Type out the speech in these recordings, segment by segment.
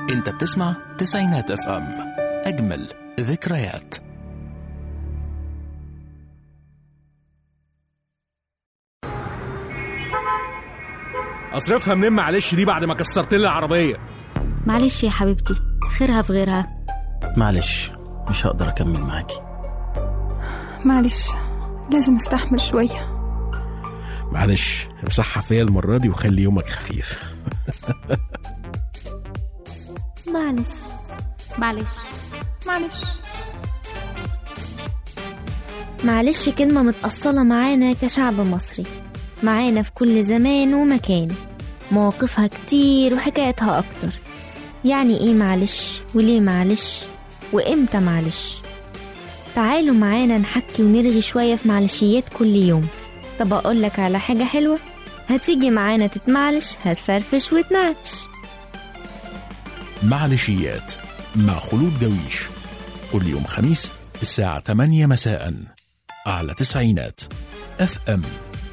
انت بتسمع تسعينات اف ام اجمل ذكريات اصرفها منين معلش دي بعد ما كسرت لي العربيه معلش يا حبيبتي خيرها في غيرها معلش مش هقدر أكمل معاكي معلش لازم استحمل شوية معلش امسحها فيا المره دي وخلي يومك خفيف معلش معلش معلش معلش كلمة متأصلة معانا كشعب مصري معانا في كل زمان ومكان مواقفها كتير وحكايتها أكتر يعني إيه معلش وليه معلش وإمتى معلش تعالوا معانا نحكي ونرغي شوية في معلشيات كل يوم طب أقولك على حاجة حلوة هتيجي معانا تتمعلش هتفرفش وتنعش معلشيات مع خلود جويش كل يوم خميس الساعة 8 مساء على تسعينات اف ام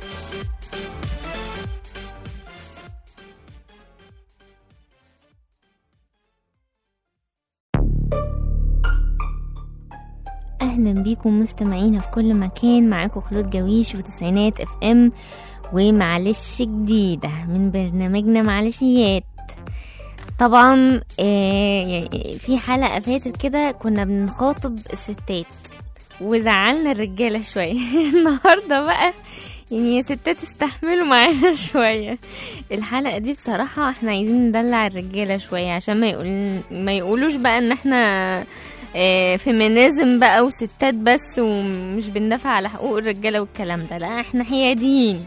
اهلا بيكم مستمعينا في كل مكان معاكم خلود جويش وتسعينات اف ام ومعلش جديدة من برنامجنا معلشيات طبعا آه، يعني في حلقة فاتت كده كنا بنخاطب الستات وزعلنا الرجالة شوية النهاردة بقى يعني يا ستات استحملوا معانا شوية الحلقة دي بصراحة احنا عايزين ندلع الرجالة شوية عشان ما, يقول ما يقولوش بقى ان احنا آه، فيمينيزم بقى وستات بس ومش بندافع على حقوق الرجالة والكلام ده لا احنا حياديين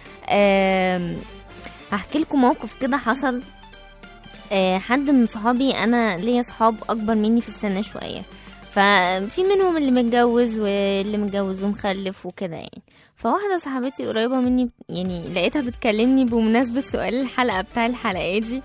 آم، هحكي لكم موقف كده حصل آه، حد من صحابي انا ليا صحاب اكبر مني في السن شويه ففي منهم اللي متجوز واللي متجوز ومخلف وكده يعني فواحده صاحبتي قريبه مني يعني لقيتها بتكلمني بمناسبه سؤال الحلقه بتاع الحلقه دي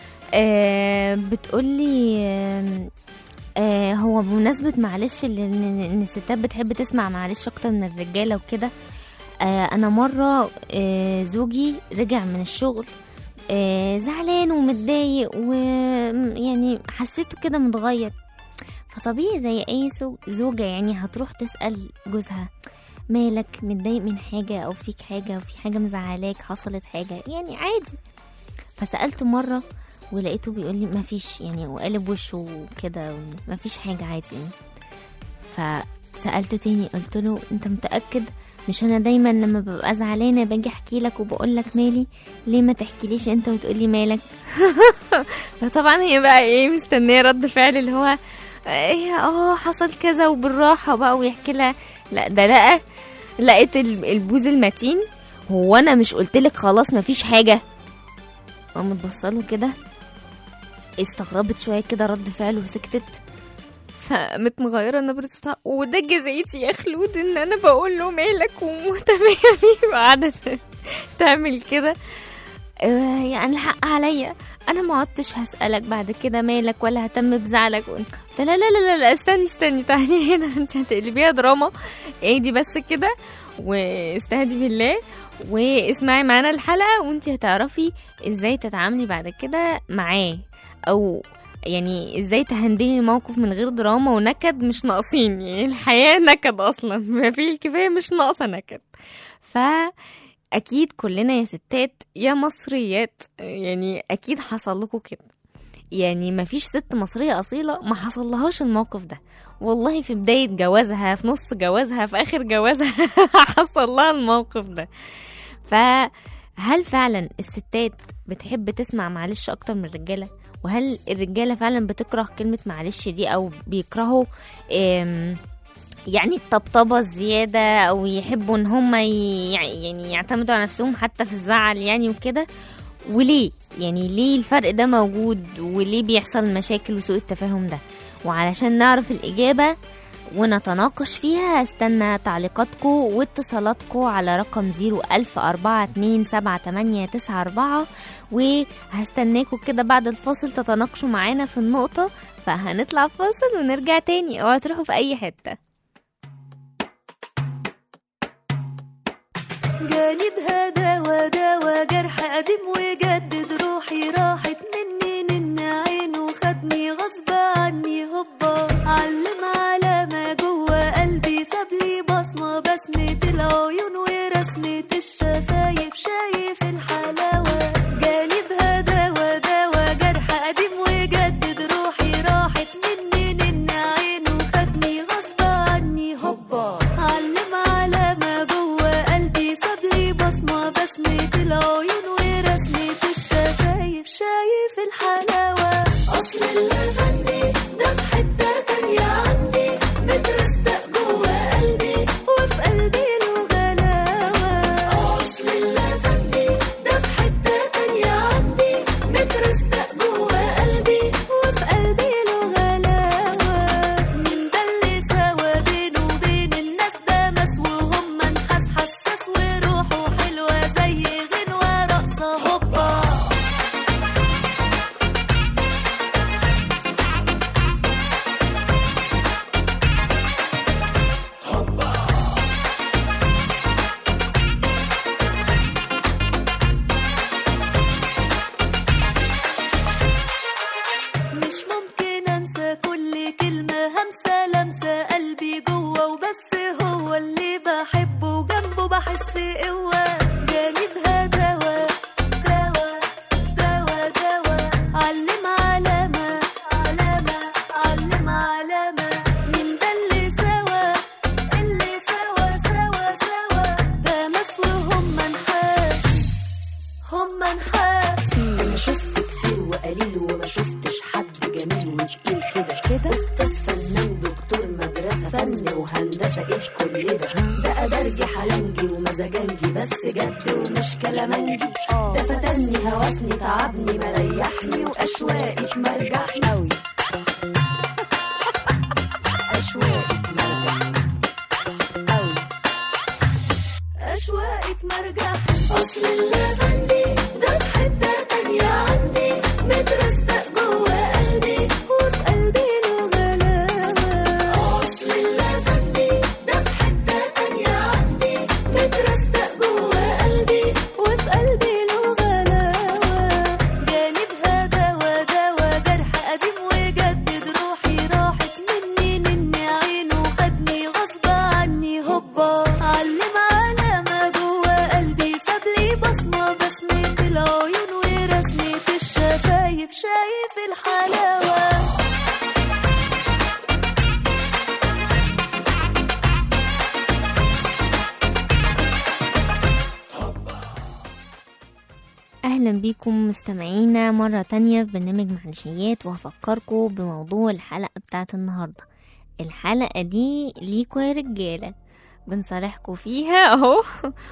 آه بتقولي آه آه هو بمناسبة معلش اللي- ان إن الستات بتحب تسمع معلش اكتر من الرجالة وكده آه انا مرة آه زوجي رجع من الشغل آه زعلان ومتضايق ويعني حسيته كده متغير فطبيعي زي اي سو- زوجة يعني هتروح تسأل جوزها مالك متضايق من حاجة او فيك حاجة او في حاجة مزعلاك حصلت حاجة يعني عادي فسألته مرة ولقيته بيقول لي مفيش يعني وقالب وشه وكده مفيش حاجة عادي يعني فسألته تاني قلت له انت متأكد مش انا دايما لما ببقى زعلانه باجي احكي لك وبقول لك مالي ليه ما تحكيليش انت وتقولي مالك فطبعا هي بقى ايه مستنيه رد فعل اللي هو ايه اه حصل كذا وبالراحه بقى ويحكي لها لا ده لقى لقيت ال- البوز المتين هو انا مش قلت لك خلاص مفيش حاجه قامت بصله كده استغربت شويه كده رد فعله وسكتت فقامت مغيرة نبرة صوتها وده جزيتي يا خلود ان انا بقول له مالك ومهتمية بيه وقعدت تعمل كده آه، يعني الحق عليا انا ما عدتش هسألك بعد كده مالك ولا هتم بزعلك قلت لا لا لا لا, لا استني استني تعالي هنا انت هتقلبيها دراما اهدي بس كده واستهدي بالله واسمعي معانا الحلقة وانت هتعرفي ازاي تتعاملي بعد كده معاه او يعني ازاي تهندلي الموقف من غير دراما ونكد مش ناقصين يعني الحياة نكد اصلا ما فيه الكفاية مش ناقصة نكد فاكيد كلنا يا ستات يا مصريات يعني اكيد حصل لكم كده يعني ما فيش ست مصرية أصيلة ما حصلهاش الموقف ده والله في بداية جوازها في نص جوازها في آخر جوازها حصل لها الموقف ده فهل فعلا الستات بتحب تسمع معلش أكتر من الرجالة وهل الرجالة فعلا بتكره كلمة معلش دي أو بيكرهوا آم، يعني الطبطبة الزيادة أو يحبوا إن هم ي- يعني يعتمدوا على نفسهم حتى في الزعل يعني وكده وليه يعني ليه الفرق ده موجود وليه بيحصل مشاكل وسوء التفاهم ده وعلشان نعرف الإجابة ونتناقش فيها استنى تعليقاتكم واتصالاتكم على رقم 010427894 وهستناكم كده بعد الفاصل تتناقشوا معانا في النقطة فهنطلع فاصل ونرجع تاني اوعوا تروحوا في أي حتة جاني بهداوى داوى جرح قديم وجدد روحي راحت مني نن عينه خد ما نخاف انا شفت كتير وقليل وما شفتش حد جميل وتقيل كده كده استاذ فنان دكتور مدرسه فن وهندسه ايه كل ده بقى درجي حلنجي ومزاجنجي بس جد ومش كلامنجي ده فتني هوسني تعبني مريحني واشواقك مرجحني قوي اشواقك مرجحني قوي أشواقك مرجع أصل اللافندي ده في حتة تانية عندي مترستق جوا قلبي وفي قلبي له غلاوة أصل اللافندي ده في حتة تانية عندي مترستق جوا قلبي وفي قلبي له غلاوة جانبها دوا دوا جرح قديم وجدد روحي راحت مني مني عينه خدني غصب عني هوبا علم علامة جوا قلبي ساب لي بصمة بسمة العيون ورسمة الشفايف شايف الحلاوة أهلا بيكم مستمعينا مرة تانية في برنامج معلشيات وهفكركم بموضوع الحلقة بتاعت النهاردة الحلقة دي ليكوا يا رجالة بنصالحكم فيها اهو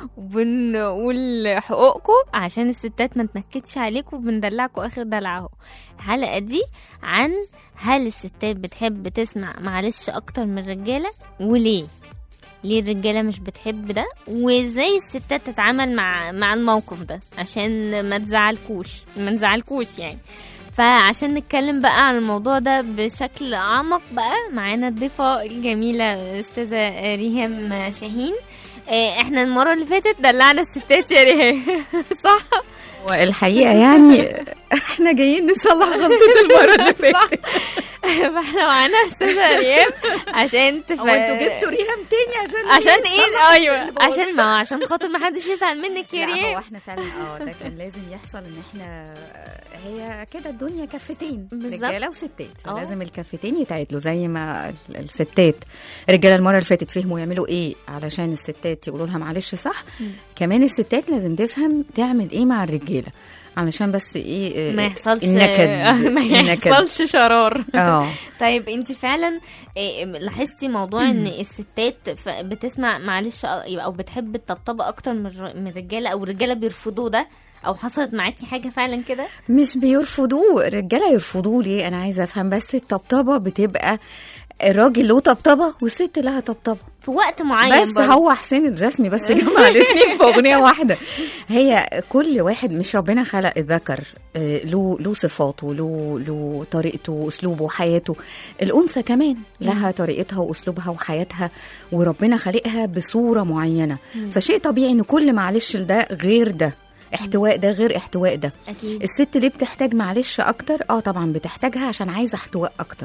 وبنقول حقوقكم عشان الستات ما تنكدش عليكم وبندلعكم اخر دلع اهو الحلقة دي عن هل الستات بتحب تسمع معلش اكتر من الرجالة وليه ليه الرجالة مش بتحب ده وازاي الستات تتعامل مع مع الموقف ده عشان ما تزعلكوش ما نزعلكوش يعني فعشان نتكلم بقى عن الموضوع ده بشكل اعمق بقى معانا الضيفة الجميلة استاذة ريهام شاهين آه، احنا المرة اللي فاتت دلعنا الستات يا ريهام صح؟ والحقيقه يعني احنا جايين نصلح غلطه المره اللي فاتت فاحنا معانا استاذة ريهام عشان تف... هو انتوا جبتوا ريهام تاني عشان عشان نصلح ايه ايوه اللي بوظته؟ عشان ما عشان خاطر ما حدش يزعل منك يا لا هو ريهام احنا فعلا اه ده كان لازم يحصل ان احنا هي كده الدنيا كفتين بالظبط. رجاله وستات اه. لازم الكفتين يتعدلوا زي ما ال- الستات الرجاله المره اللي فاتت فهموا يعملوا ايه علشان الستات يقولوا لها معلش صح كمان الستات لازم تفهم تعمل ايه مع الرجاله علشان بس ايه ما يحصلش النكد ما النكد. يحصلش شرار اه طيب انت فعلا إيه، لاحظتي موضوع ان الستات ف- بتسمع معلش أ- او بتحب الطبطبه اكتر من الر- من الرجاله او الرجاله بيرفضوه ده او حصلت معاكي حاجه فعلا كده مش بيرفضوه الرجاله يرفضوه ليه انا عايزه افهم بس الطبطبه بتبقى الراجل له طبطبه والست لها طبطبه في وقت معين بس برضه. هو حسين الجسمي بس جمع الاثنين في اغنيه واحده هي كل واحد مش ربنا خلق الذكر آه، له له صفاته له له طريقته واسلوبه وحياته الانثى كمان لها طريقتها واسلوبها وحياتها وربنا خلقها بصوره معينه فشيء طبيعي ان كل معلش ده غير ده احتواء ده غير احتواء ده اكيد الست ليه بتحتاج معلش اكتر اه طبعا بتحتاجها عشان عايزه احتواء اكتر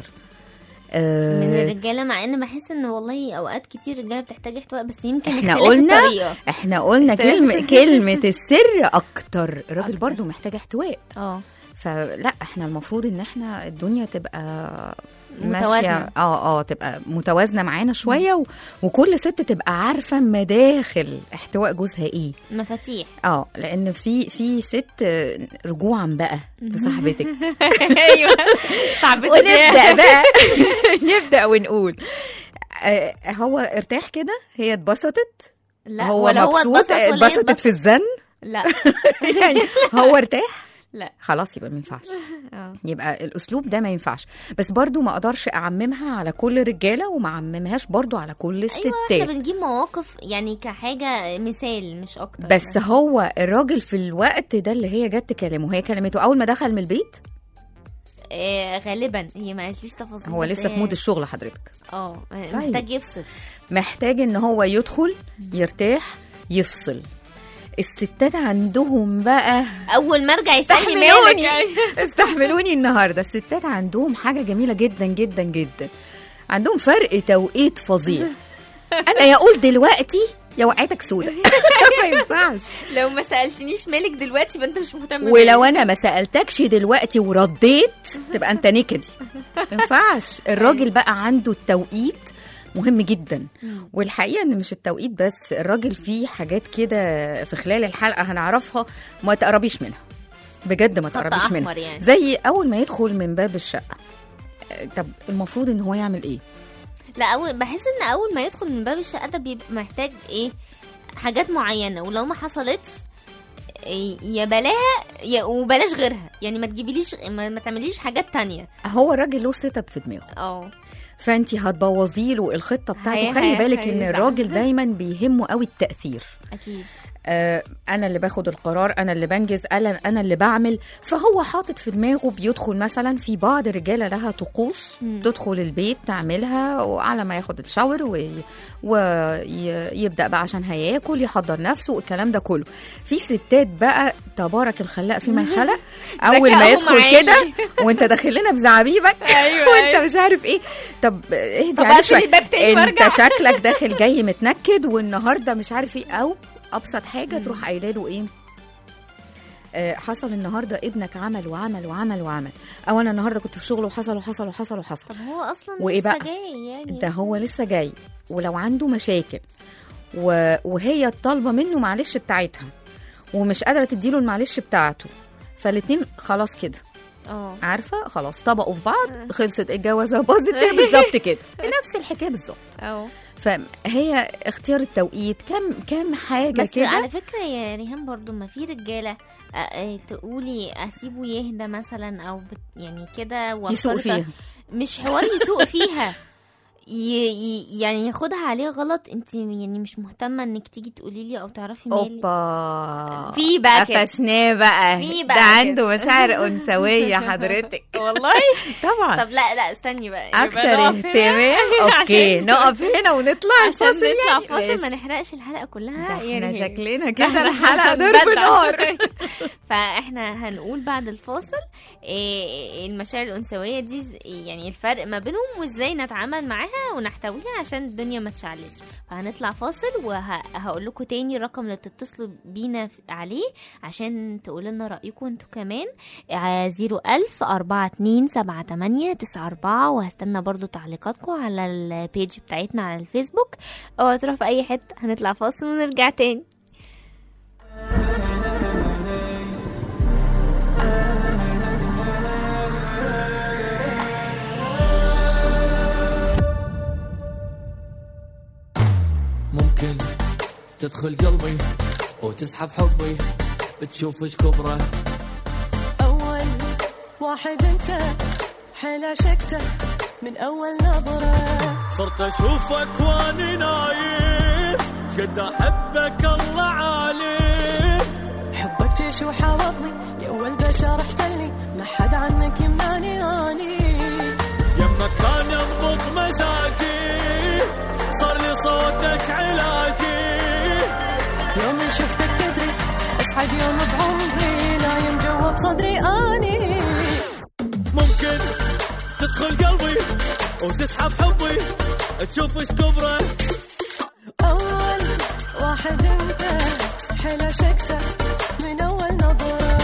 آه من الرجاله مع ان بحس ان والله اوقات كتير الرجاله بتحتاج احتواء بس يمكن احنا اختلاف قلنا الطريقه احنا قلنا اختلاف كلمة كلمة السر اكتر الراجل أكتر. برضو محتاج احتواء اه فلا احنا المفروض ان احنا الدنيا تبقى متوازنة. ماشية اه اه تبقى متوازنة معانا شوية و... وكل ست تبقى عارفة مداخل احتواء جوزها ايه مفاتيح اه لان في في ست آه، رجوعا بقى لصاحبتك ايوه صعبتك ونبدا بقى نبدا ونقول آه، هو ارتاح كده هي اتبسطت لا هو ولا مبسوط اتبسط ولا هي اتبسطت في الزن لا يعني هو ارتاح لا خلاص يبقى ما ينفعش اه يبقى الاسلوب ده ما ينفعش بس برضو ما اقدرش اعممها على كل الرجاله وما اعممهاش برضو على كل ايوه احنا الستات بنجيب مواقف يعني كحاجه مثال مش اكتر بس هو الراجل في الوقت ده اللي هي جت تكلمه هي كلمته اول ما دخل من البيت آه غالبا هي ما قالتليش تفاصيل هو بس لسه في هي- مود الشغل حضرتك اه محتاج يفصل محتاج ان هو يدخل يرتاح يفصل الستات عندهم بقى اول ما ارجع يسالني استحملوني مالك استحملوني النهارده الستات عندهم حاجه جميله جدا جدا جدا عندهم فرق توقيت فظيع انا يا اقول دلوقتي يا وقعتك سودة ما ينفعش لو ما سالتنيش مالك دلوقتي يبقى انت مش مهتم ولو بيا. انا ما سالتكش دلوقتي ورديت تبقى انت نكدي ما ينفعش الراجل بقى عنده التوقيت مهم جدا والحقيقه ان مش التوقيت بس الراجل فيه حاجات كده في خلال الحلقه هنعرفها ما تقربيش منها بجد ما خط تقربيش منها احمر يعني زي اول ما يدخل من باب الشقه آه، طب المفروض ان هو يعمل ايه لا اول بحس ان اول ما يدخل من باب الشقه ده بيبقى محتاج ايه حاجات معينه ولو ما حصلتش إيه، يا بلاها يا وبلاش غيرها يعني ما تجيبيليش ما, ما تعمليش حاجات تانية هو الراجل له سيت اب في دماغه اه فانت هتبوظي له الخطه بتاعته هي- خلي هي- بالك ان هيزعل. الراجل دايما بيهمه قوي التاثير اكيد آه انا اللي باخد القرار انا اللي بنجز انا انا اللي بعمل فهو حاطط في دماغه بيدخل مثلا في بعض الرجاله لها طقوس مم. تدخل البيت تعملها وعلى ما ياخد الشاور ويبدا بقى عشان هياكل يحضر نفسه الكلام ده كله في ستات بقى تبارك الخلاق فيما خلق اول ما ذكائهم يدخل عالي. كده وانت داخل لنا بزعبيبك أيوة، وانت أيوة. مش عارف ايه طب اهدي طب عليه اقفل شويه الباب تاني انت وارجع شكلك داخل جاي متنكد والنهارده مش عارف ايه او ابسط حاجه تروح قايله له ايه آه، حصل النهارده ابنك عمل وعمل وعمل وعمل او انا النهارده كنت في شغل وحصل وحصل وحصل وحصل طب هو اصلا وإيه لسه بقى؟ جاي يعني ده هو لسه جاي ولو عنده مشاكل و... وهي طالبه منه معلش بتاعتها ومش قادره تديله المعلش بتاعته فالاتنين خلاص كده اه عارفه خلاص طبقوا في بعض خلصت الجوازه باظت بالظبط كده نفس الحكايه بالظبط اه فهي اختيار التوقيت كم كم حاجه بس كده على فكره يا ريهام برضو ما في رجاله آه، آه، تقولي اسيبه يهدى مثلا او بت يعني كده يسوق وأفرط- فيها مش حوار يسوق فيها ي... ي... يعني ياخدها عليه غلط انت يعني مش مهتمه انك تيجي تقولي لي او تعرفي مالي اوبا في بقى كده. قفشناه بقى في ده بقى عنده كده. مشاعر انثويه حضرتك والله طبعا طب لا لا استني بقى يبقى اكتر نقف هنا اهتمام اوكي عشان- نقف هنا ونطلع عشان الفاصل نطلع يعني. فاصل ما ماشي. نحرقش الحلقه كلها ده يا احنا ريهام. شكلنا كده الحلقه ضرب هنبدع. نار فاحنا هنقول بعد الفاصل إيه المشاعر الانثويه دي ز- يعني الفرق ما بينهم وازاي نتعامل معاها ونحتويها عشان الدنيا ما تشعلش فهنطلع فاصل وهقول لكم تاني الرقم اللي تتصلوا بينا ف- عليه عشان تقولوا لنا رايكم انتوا كمان زيرو ألف أربعة اتنين سبعة تمانية تسعة أربعة وهستنى برضو تعليقاتكم على البيج بتاعتنا على الفيسبوك او تروح في اي حته هنطلع فاصل ونرجع تاني ممكن تدخل قلبي وتسحب حبي بتشوف ايش كبره أول واحد أنت حيل عشقته من أول نظرة صرت اشوفك واني نايم قد احبك الله عالي حبك جيش وحاوطني يا أول بشر احتلني ما حد عنك يمنعني أني يمك كان يضبط مزاجي صار لي صوتك علاجي يوم اللي شفتك تدري أسعد يوم بعمري نايم جوا بصدري أني ممكن تدخل قلبي وتسحب حبي تشوف ايش كبره أول واحد أنت حيل عشقته من أول نظرة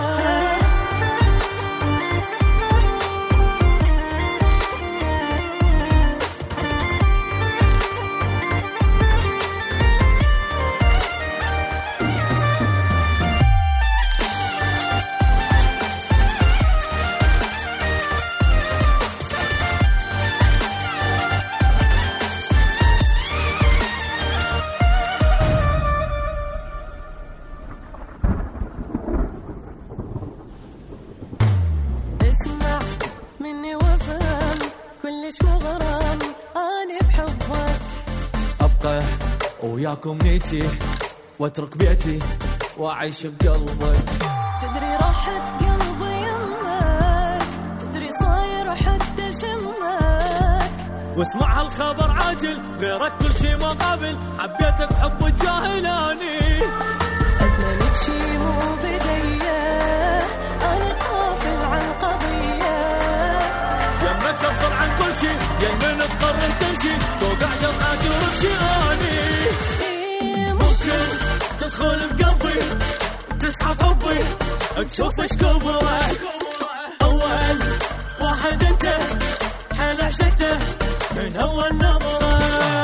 اسمع مني وافهم كلش مغرم أنا بحبك ابقى وياكم نيتي واترك بيتي واعيش بقلبك تدري راحت قلبي يمك تدري صاير حتى شمك واسمع هالخبر عاجل غيرك كل شي ما قابل حبيتك حب الجاهلاني أتمنى شي مو بديه أنا قافل عن قضية يمك افصل عن كل شي يمين تقرر تمشي توقع جمعاتي وامشي اني إيه ممكن تدخل بقلبي تسحب حبي تشوف ايش كبره اول واحد انت حيل عشقته من من أول نظرة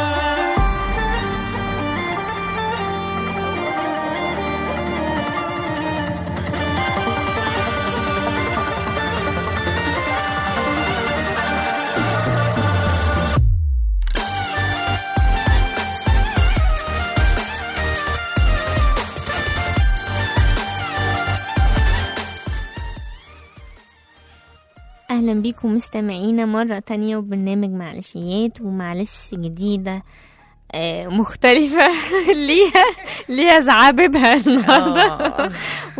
اهلا بيكم مستمعينا مرة تانية وبرنامج معلشيات ومعلش جديدة آه، مختلفة ليها ليها زعاببها النهاردة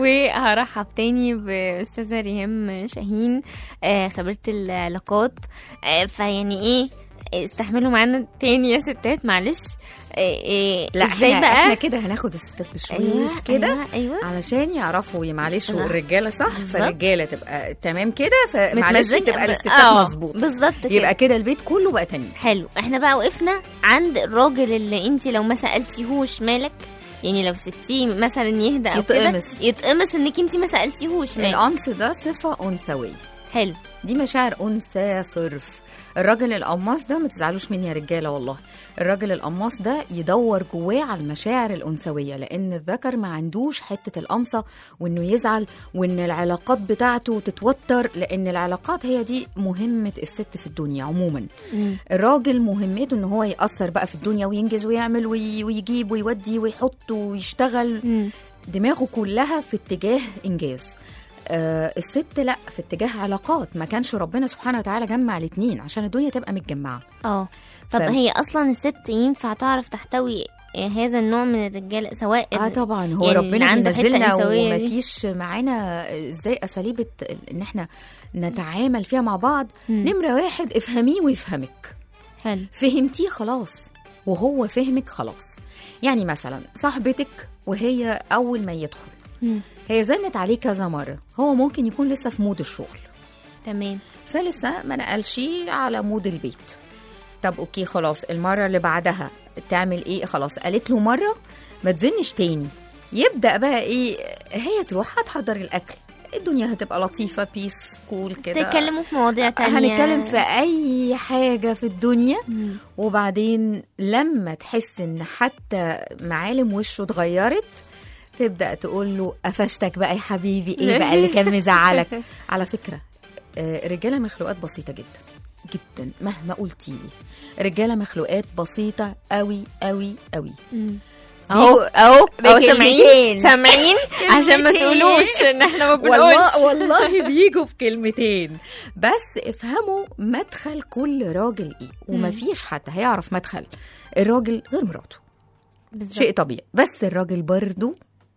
وهرحب تاني بأستاذة ريهام شاهين آه، خبيرة العلاقات آه، فيعني ايه استحملوا معانا تاني يا ستات معلش آه، آه، لا ازاي احنا, بقى احنا كده هناخد الستات بشويش كده ايوه, أيوة. علشان يعرفوا يمعلشوا صح. الرجاله صح بالظبط. فالرجاله تبقى تمام كده فمعلش متمزجة تبقى ب- الستات آه، مظبوط بالظبط كده يبقى كده البيت كله بقى تمام حلو احنا بقى وقفنا عند الراجل اللي انت لو ما سالتيهوش مالك يعني لو سبتيه مثلا يهدى او كده يتقمص. يتقمص انك انت ما سالتيهوش مالك القمص ده صفه انثويه حلو دي مشاعر انثى صرف الراجل القماص ده ما تزعلوش مني يا رجاله والله الراجل القماص ده يدور جواه على المشاعر الانثويه لان الذكر ما عندوش حته القمصه وانه يزعل وان العلاقات بتاعته تتوتر لان العلاقات هي دي مهمه الست في الدنيا عموما مم. الراجل مهمته ان هو ياثر بقى في الدنيا وينجز ويعمل وي- ويجيب ويودي ويحط ويشتغل مم. دماغه كلها في اتجاه انجاز آه الست لا في اتجاه علاقات ما كانش ربنا سبحانه وتعالى جمع الاتنين عشان الدنيا تبقى متجمعه اه طب ف- هي اصلا الست ينفع تعرف تحتوي هذا النوع من الرجال سواء اه طبعا هو يعني ربنا اللي عنده حتة بينزلنا أنثوية دي. ومفيش معانا ازاي اساليب الت- ان احنا نتعامل فيها مع بعض مم. نمره واحد افهميه ويفهمك حلو فهمتيه خلاص وهو فهمك خلاص يعني مثلا صاحبتك وهي اول ما يدخل مم. هي زنت عليه كذا مره هو ممكن يكون لسه في مود الشغل تمام فلسه ما نقلش على مود البيت طب اوكي خلاص المره اللي بعدها تعمل ايه خلاص قالت له مره ما تزنش تاني يبدا بقى ايه هي تروح هتحضر الاكل الدنيا هتبقى لطيفه بيس كول كده تتكلموا في مواضيع تانية هنتكلم في اي حاجه في الدنيا مم. وبعدين لما تحس ان حتى معالم وشه اتغيرت تبدا تقول له قفشتك بقى يا حبيبي ايه بقى اللي كان مزعلك على فكره آه، الرجاله مخلوقات بسيطه جدا جدا مهما قلتي لي رجاله مخلوقات بسيطه قوي قوي قوي مم. اهو اهو اهو بكلمتين. سامعين سامعين عشان ما كلمتين. تقولوش ان احنا ما بنقولش والله والله بيجوا في كلمتين بس افهموا مدخل كل راجل ايه ومفيش حد هيعرف مدخل الراجل غير مراته بالظبط. شيء طبيعي بس الراجل برضو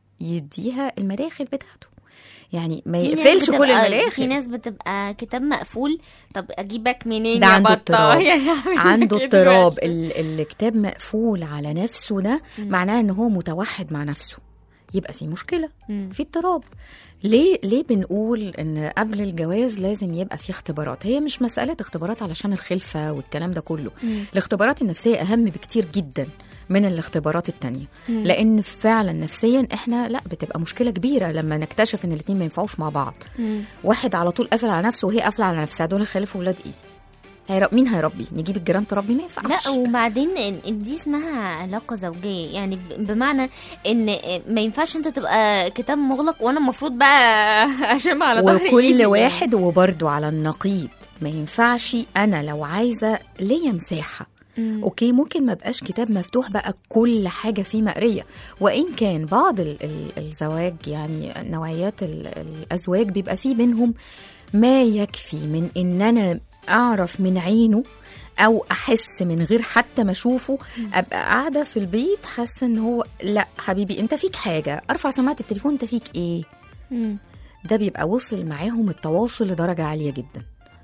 يديها المداخل بتاعته يعني ما في ناس يقفلش كل بتبقى- في المداخل ناس بتبقى كتاب مقفول طب اجيبك منين ده يا عنده بطة اضطراب. يعني أعمل عنده كده اضطراب دلوقتي. ال- الكتاب مقفول على نفسه ده معناه ان هو متوحد مع نفسه يبقى في مشكله مم. في اضطراب ليه ليه بنقول ان قبل الجواز لازم يبقى في اختبارات هي مش مساله اختبارات علشان الخلفه والكلام ده كله مم. الاختبارات النفسيه اهم بكتير جدا من الاختبارات التانية مم. لان فعلا نفسيا احنا لا بتبقى مشكله كبيره لما نكتشف ان الاتنين ما ينفعوش مع بعض مم. واحد على طول قافل على نفسه وهي قافله على نفسها دول هيخلفوا ولاد ايه هيرب... مين هيربي نجيب الجيران تربي ما ينفعش لا وبعدين إن- دي اسمها علاقة زوجية يعني ب- بمعنى ان ما ينفعش انت تبقى كتاب مغلق وانا المفروض بقى اشم على ظهري إيدي وكل يعني. واحد وبرده على النقيض ما ينفعش انا لو عايزه ليا مساحه مم. اوكي ممكن ما بقاش كتاب مفتوح بقى كل حاجه فيه مقريه وان كان بعض ال ال الزواج يعني نوعيات ال الازواج بيبقى فيه بينهم ما يكفي من ان انا اعرف من عينه او احس من غير حتى ما اشوفه ابقى قاعده في البيت حاسه ان هو لا حبيبي انت فيك حاجه ارفع سماعه التليفون انت فيك ايه مم. ده بيبقى وصل معاهم التواصل لدرجه عاليه جدا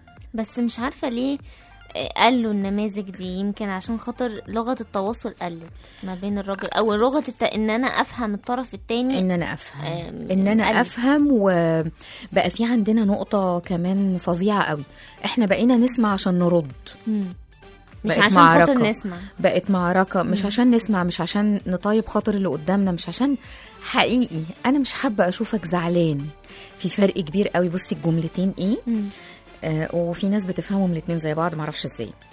بس مش عارفة ليه آه، قالوا النماذج دي يمكن عشان خاطر لغة التواصل قلت ما بين الراجل او لغة الت... ان انا افهم الطرف التاني ان انا افهم آم، ان انا قلت. افهم وبقى في عندنا نقطه كمان فظيعه قوي احنا بقينا نسمع عشان نرد مم. مش بقت عشان خاطر معركة. نسمع بقت معركه مش عشان نسمع مش عشان نطيب خاطر اللي قدامنا مش عشان حقيقي انا مش حابه اشوفك زعلان في فرق كبير قوي بصي الجملتين ايه مم. آه وفي ناس بتفهمهم الاتنين زي بعض معرفش ازاي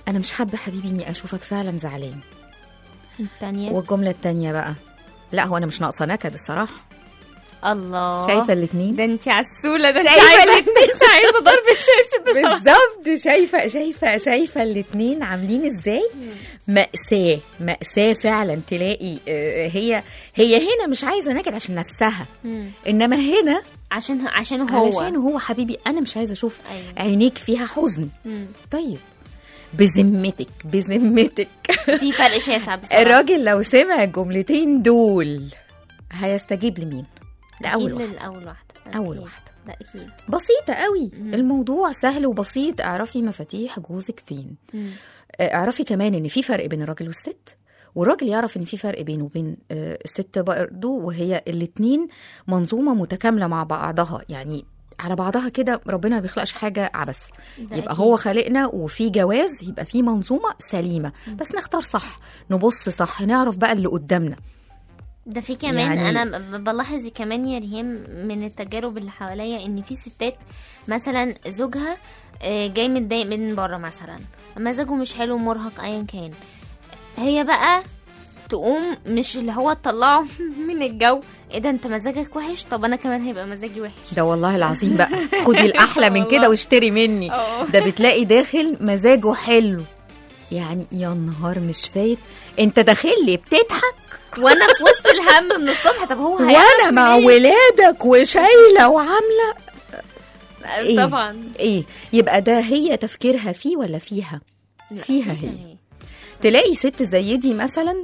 انا مش حابه حبيبي اني اشوفك فعلا زعلان التانية والجمله التانية بقى لا هو انا مش ناقصه نكد الصراحه الله شايفه الاثنين ده انت عسولة ده انت شايفة عايزة الاتنين؟ انت عايزة ضرب الشبشب بصراحة. بالظبط شايفه شايفه شايفه الاثنين عاملين ازاي مأساة مأساة فعلا تلاقي آه، هي هي هنا مش عايزه نكد عشان نفسها مم. انما هنا عشان عشان هو علشان هو حبيبي انا مش عايزه اشوف أيوة. عينيك فيها حزن مم. طيب بذمتك بذمتك في فرق شاسع بصراحة الراجل لو سمع الجملتين دول هيستجيب لمين لأول أكيد واحدة للأول واحدة أول أكيد. واحدة. ده أكيد بسيطة قوي مم. الموضوع سهل وبسيط اعرفي مفاتيح جوزك فين مم. آه، اعرفي كمان ان في فرق بين الراجل والست والراجل يعرف ان في فرق بينه وبين آه، الست برضه وهي الاتنين منظومه متكامله مع بعضها يعني على بعضها كده ربنا ما بيخلقش حاجه عبث ده يبقى أكيد. هو خالقنا وفي جواز يبقى في منظومه سليمه بس نختار صح نبص صح نعرف بقى اللي قدامنا ده في كمان يعني- يعني انا ب- بلاحظ كمان يا ريهام من التجارب اللي حواليا ان في ستات مثلا زوجها آه، جاي متضايق من بره مثلا مزاجه مش حلو مرهق ايا كان هي بقى تقوم مش اللي هو تطلعه من الجو ايه ده انت مزاجك وحش طب انا كمان هيبقى مزاجي وحش ده والله العظيم بقى خدي الاحلى من كده والله. واشتري مني اه. ده بتلاقي داخل مزاجه حلو يعني يا نهار مش فايت انت داخل لي بتضحك وانا في وسط الهم من الصبح طب هو هيعرف وانا مع منين؟ ولادك وشايله وعامله إيه؟ طبعا ايه يبقى ده هي تفكيرها فيه ولا فيها لا، فيها هي. تلاقي ست زي دي مثلا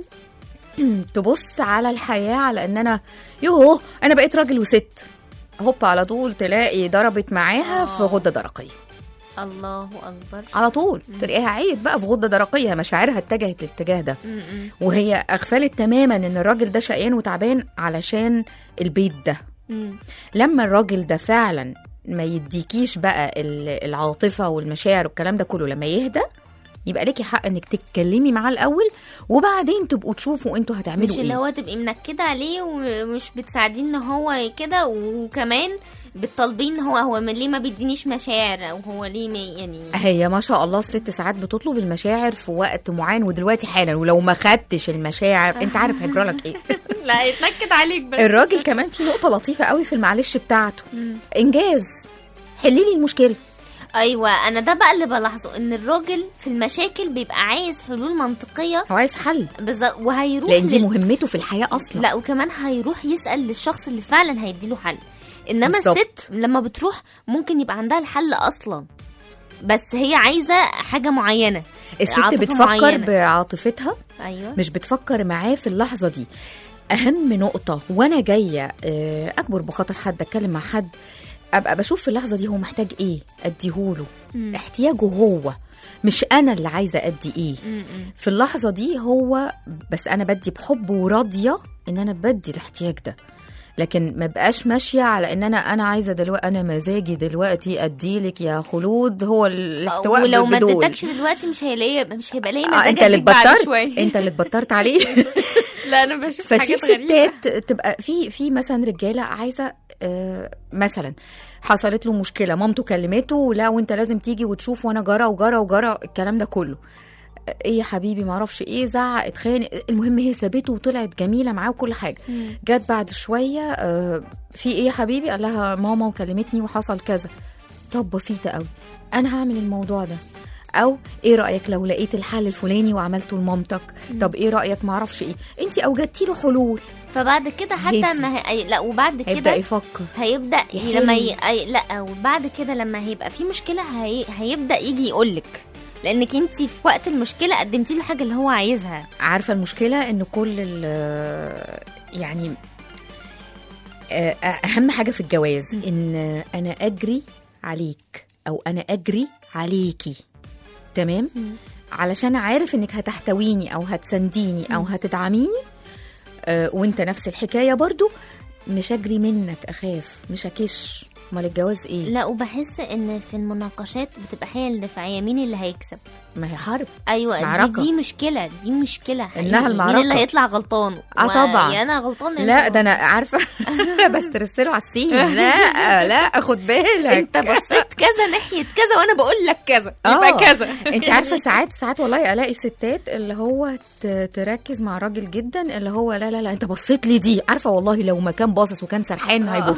تبص على الحياه على ان انا يوه انا بقيت راجل وست هوب على طول تلاقي ضربت معاها في آه. غده درقيه الله اكبر على طول تلاقيها عيب بقى في غده درقيه مشاعرها اتجهت الاتجاه ده م-م. وهي اغفلت تماما ان الراجل ده شقيان وتعبان علشان البيت ده م. لما الراجل ده فعلا ما يديكيش بقى ال- العاطفه والمشاعر والكلام ده كله لما يهدى يبقى ليكي حق انك تتكلمي معاه الاول وبعدين تبقوا تشوفوا انتوا هتعملوا مش اللي ايه هو تبقي منكده عليه ومش بتساعديه ان هو كده وكمان بتطالبيه ان هو هو من ليه ما بيدينيش مشاعر او هو ليه ما يعني هي ما شاء الله الست ساعات بتطلب المشاعر في وقت معين ودلوقتي حالا ولو ما خدتش المشاعر انت عارف هيجرى لك ايه لا يتنكد عليك بس الراجل كمان في نقطه لطيفه قوي في المعلش بتاعته انجاز حلي لي المشكله ايوه انا ده بقى اللي بلاحظه ان الراجل في المشاكل بيبقى عايز حلول منطقيه هو عايز حل بالظبط وهيروح لان دي لل- مهمته في الحياه اصلا لا وكمان هيروح يسال للشخص اللي فعلا هيديله حل انما بالظبط. الست لما بتروح ممكن يبقى عندها الحل اصلا بس هي عايزه حاجه معينه الست عاطفة بتفكر معينة. بعاطفتها ايوه مش بتفكر معاه في اللحظه دي اهم نقطه وانا جايه آه، اكبر بخاطر حد اتكلم مع حد ابقى بشوف في اللحظه دي هو محتاج ايه اديهوله مم. احتياجه هو مش انا اللي عايزه ادي ايه م-م. في اللحظه دي هو بس انا بدي بحب وراضيه ان انا بدي الاحتياج ده لكن ما بقاش ماشيه على ان انا انا عايزه دلوقتي انا مزاجي دلوقتي اديلك يا خلود هو الاحتواء ولو ما بدول. اديتكش دلوقتي مش هيلاقي مش هيبقى ليه آه مزاج انت اللي أديك بعد اتبطرت شويه انت اللي اتبطرت عليه لا انا بشوف ففي حاجات غريبه ستات تبقى في في مثلا رجاله عايزه آه، مثلا حصلت له مشكله مامته كلمته لا وانت لازم تيجي وتشوف وانا جرى وجرى وجرى الكلام ده كله آه، ايه يا حبيبي معرفش ايه زعق اتخانق المهم هي سابته وطلعت جميله معاه وكل حاجه جت بعد شويه آه، في ايه يا حبيبي قال لها ماما وكلمتني وحصل كذا طب بسيطه قوي انا هعمل الموضوع ده او ايه رايك لو لقيت الحل الفلاني وعملته لمامتك طب ايه رايك معرفش ايه انت اوجدتي له حلول فبعد كده حتى هدي. ما هي... لا وبعد هيبدا كده يفكر هيبدا يحل. لما ي... أي... لا وبعد كده لما هيبقى في مشكله هي... هيبدا يجي يقولك لانك انت في وقت المشكله قدمتي له حاجه اللي هو عايزها عارفه المشكله ان كل ال- يعني آه، اهم حاجه في الجواز ان انا اجري عليك او انا اجري عليكي تمام علشان عارف انك هتحتويني او هتسنديني او هتدعميني آه، وانت نفس الحكايه برضو مش اجري منك اخاف مش اكش امال الجواز ايه لا وبحس ان في المناقشات بتبقى هي الدفاعيه مين اللي هيكسب ما هي حرب ايوه دي, معركة. دي مشكله دي مشكله حقيقي. إنها المعركة. مين اللي هيطلع غلطان آه طبعا. يا انا غلطان يا لا أنت ده انا عارفه بس ترسله على السين لا لا خد بالك انت بصيت كذا ناحيه كذا وانا بقول لك كذا آه. يبقى كذا انت عارفه ساعات ساعات والله الاقي ستات اللي هو ت- تركز مع راجل جدا اللي هو لا لا لا انت بصيت لي دي عارفه والله لو ما كان باصص وكان سرحان هيبص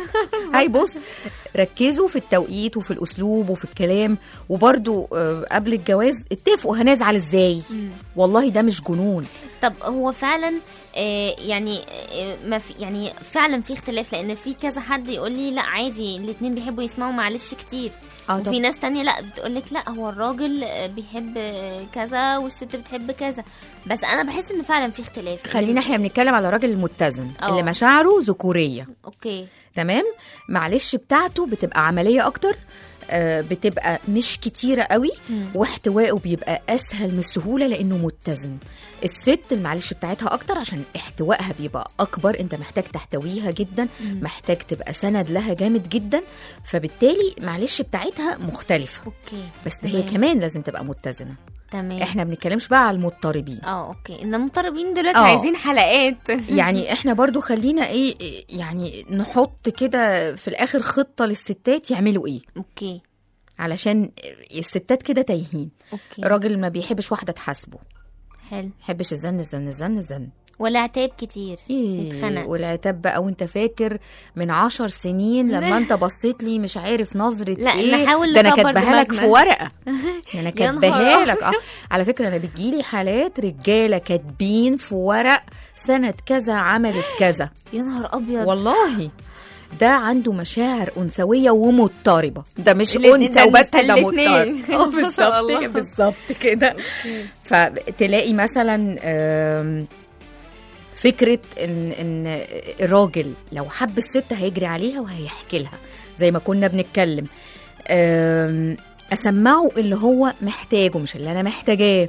هيبص ركزوا في التوقيت وفي الاسلوب وفي الكلام وبرده قبل الجواز اتفقوا هنزعل ازاي والله ده مش جنون طب هو فعلا آه، يعني آه، ما في يعني فعلا في اختلاف لان في كذا حد يقول لي لا عادي الاتنين بيحبوا يسمعوا معلش كتير اه وفي ناس تانية لا بتقول لك لا هو الراجل آه، بيحب آه، كذا والست بتحب كذا بس انا بحس ان فعلا في اختلاف خلينا احنا بنتكلم على الراجل المتزن اه. اللي مشاعره ذكوريه اوكي تمام معلش بتاعته بتبقى عمليه اكتر آه، بتبقى مش كتيرة قوي مم. واحتوائه بيبقى أسهل من السهولة لأنه متزن الست المعلش بتاعتها أكتر عشان احتوائها بيبقى أكبر أنت محتاج تحتويها جدا محتاج تبقى سند لها جامد جدا فبالتالي معلش بتاعتها مختلفة اوكي بس هي تمام. كمان لازم تبقى متزنة تمام احنا بنتكلمش بقى على المضطربين اه اوكي ان المضطربين دلوقتي اه. عايزين حلقات يعني احنا برضو خلينا ايه إيه، يعني نحط كده في الاخر خطة للستات يعملوا ايه اوكي علشان الستات كده تايهين اوكي راجل ما بيحبش واحدة تحاسبه حلو ما بيحبش الزن الزن الزن الزن ولا عتاب كتير ايه اتخنق. والعتاب بقى وانت فاكر من عشر سنين لما انت بصيت لي مش عارف نظرة لا، ايه نحاول ده انا نكبر كاتباها لك في دماغنا. ورقة ده انا يا كاتباها نهار لك اه على فكرة انا بتجيلي حالات رجالة كاتبين في ورق سنة كذا عملت كذا يا نهار ابيض والله ده عنده مشاعر أنثوية ومضطربة ده مش الاتنين- أنثى ده وبس ده الاتنين. مضطرب اه ما شاء الله. بالظبط بالظبط كده فتلاقي مثلا آم، فكرة إن إن الراجل لو حب الست هيجري عليها وهيحكي لها زي ما كنا بنتكلم آم، أسمعه اللي هو محتاجه مش اللي أنا محتاجاه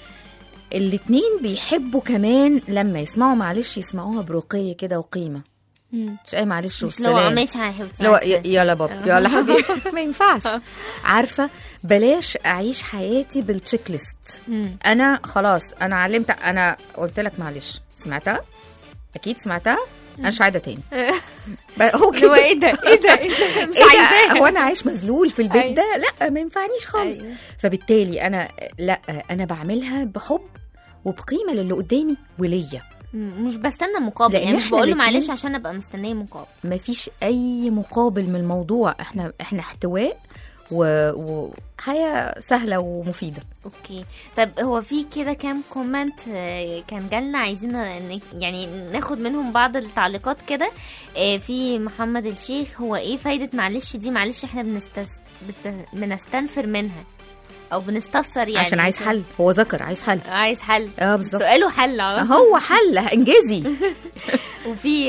الاتنين بيحبوا كمان لما يسمعوا معلش يسمعوها برقي كده وقيمة مم. مش اي معلش مش لو والسلام مش يا حبيبتي لو مع ي- السلامة. يلا بابا يلا حبيبي ما ينفعش عارفه بلاش اعيش حياتي بالتشيك ليست مم. انا خلاص انا علمت انا قلت لك معلش سمعتها اكيد سمعتها انا مش عايده تاني ب- هو اللي هو كده ايه ده ايه ده ايه ده مش إيه ده؟ عايزاه هو انا عايش مذلول في البيت أيوة. ده لا ما ينفعنيش خالص أيوة. فبالتالي انا لا انا بعملها بحب وبقيمه للي قدامي وليا مم. مش بستنى مقابل لأن يعني مش إحنا بقول له الاتنين- معلش عشان ابقى مستنيه مقابل مفيش اي مقابل من الموضوع احنا احنا احتواء و- وحياه سهله ومفيده اوكي طب هو في كده كام كومنت آه، كان جالنا عايزين ن- يعني ناخد منهم بعض التعليقات كده آه، في محمد الشيخ هو ايه فايدة معلش دي معلش احنا بنستس... بت... بنستنفر منها او بنستفسر يعني عشان عايز حل هو ذكر عايز حل عايز حل اه بالظبط سؤاله حل أهو. هو حل انجزي وفي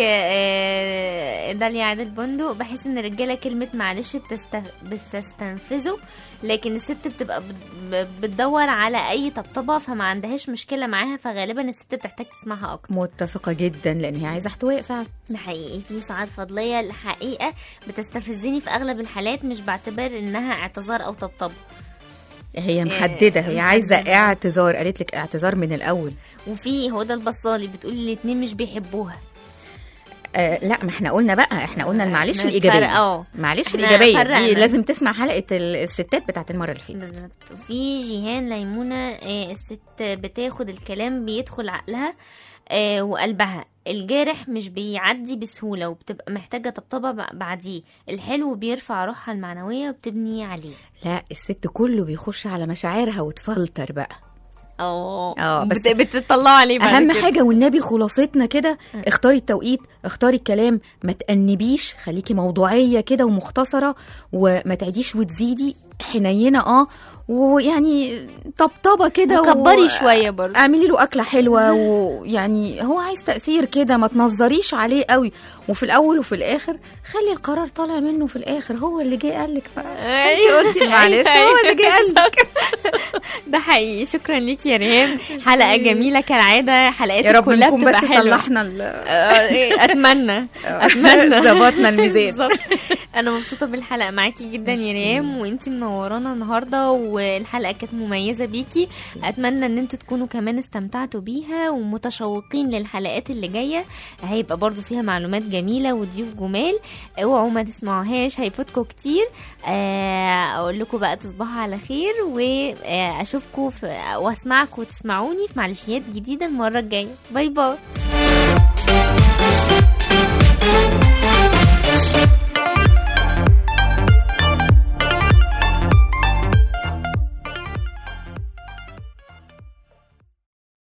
آه، داليا عادل بندق بحس ان الرجاله كلمه معلش بتست... بتستنفذه لكن الست بتبقى بت- بتدور على اي طبطبه فما عندهاش مشكله معاها فغالبا الست بتحتاج تسمعها اكتر متفقه جدا لان هي عايزه احتواء فعلا ده حقيقي في سعاد فضليه الحقيقه بتستفزني في اغلب الحالات مش بعتبر انها اعتذار او طبطبه هي محدده هي عايزه محددة. اعتذار قالت لك اعتذار من الاول وفي هدى البصالي بتقول الاتنين مش بيحبوها آه لا ما احنا قلنا بقى احنا قلنا المعلش إحنا الايجابيه فرق- اه. معلش إحنا الايجابيه فرقنا. دي لازم تسمع حلقه ال- الستات بتاعت المره اللي فاتت بالظبط وفي جيهان ليمونة آه، الست بتاخد الكلام بيدخل عقلها آه، وقلبها الجارح مش بيعدي بسهولة وبتبقى محتاجة طبطبة بع- بعديه الحلو بيرفع روحها المعنوية وبتبني عليه لا الست كله بيخش على مشاعرها وتفلتر بقى اه اه، بس بت- بتطلعوا عليه بعد اهم كده. حاجه والنبي خلاصتنا كده اختاري التوقيت اختاري الكلام ما تأنبيش خليكي موضوعيه كده ومختصره وما تعديش وتزيدي حنينه اه ويعني طبطبه كده وكبري شوية برضه. اعملي له اكله حلوه ويعني هو عايز تاثير كده ما تنظريش عليه قوي وفي الاول وفي الاخر خلي القرار طالع منه في الاخر هو اللي جه قال لك بقى انت أيوة. قلتي معلش أيوة. هو اللي جه قال لك ده حقيقي شكرا ليكي يا ريهام حلقة جميلة كالعادة حلقاتك يا رب كلها نكون بس بتبقى حلوة صلحنا ال- آه، إيه، اتمنى اتمنى ظبطنا الميزان بالظبط. انا مبسوطه بالحلقه معاكي جدا يا ريم وانتي منورانا النهارده والحلقه كانت مميزه بيكي اتمنى ان انتوا تكونوا كمان استمتعتوا بيها ومتشوقين للحلقات اللي جايه هيبقى برضو فيها معلومات جميله وضيوف جمال اوعوا ما تسمعوهاش هيفوتكم كتير آه، اقول لكم بقى تصبحوا على خير واشوفكم واسمعكم وتسمعوني في معلشيات جديده المره الجايه باي باي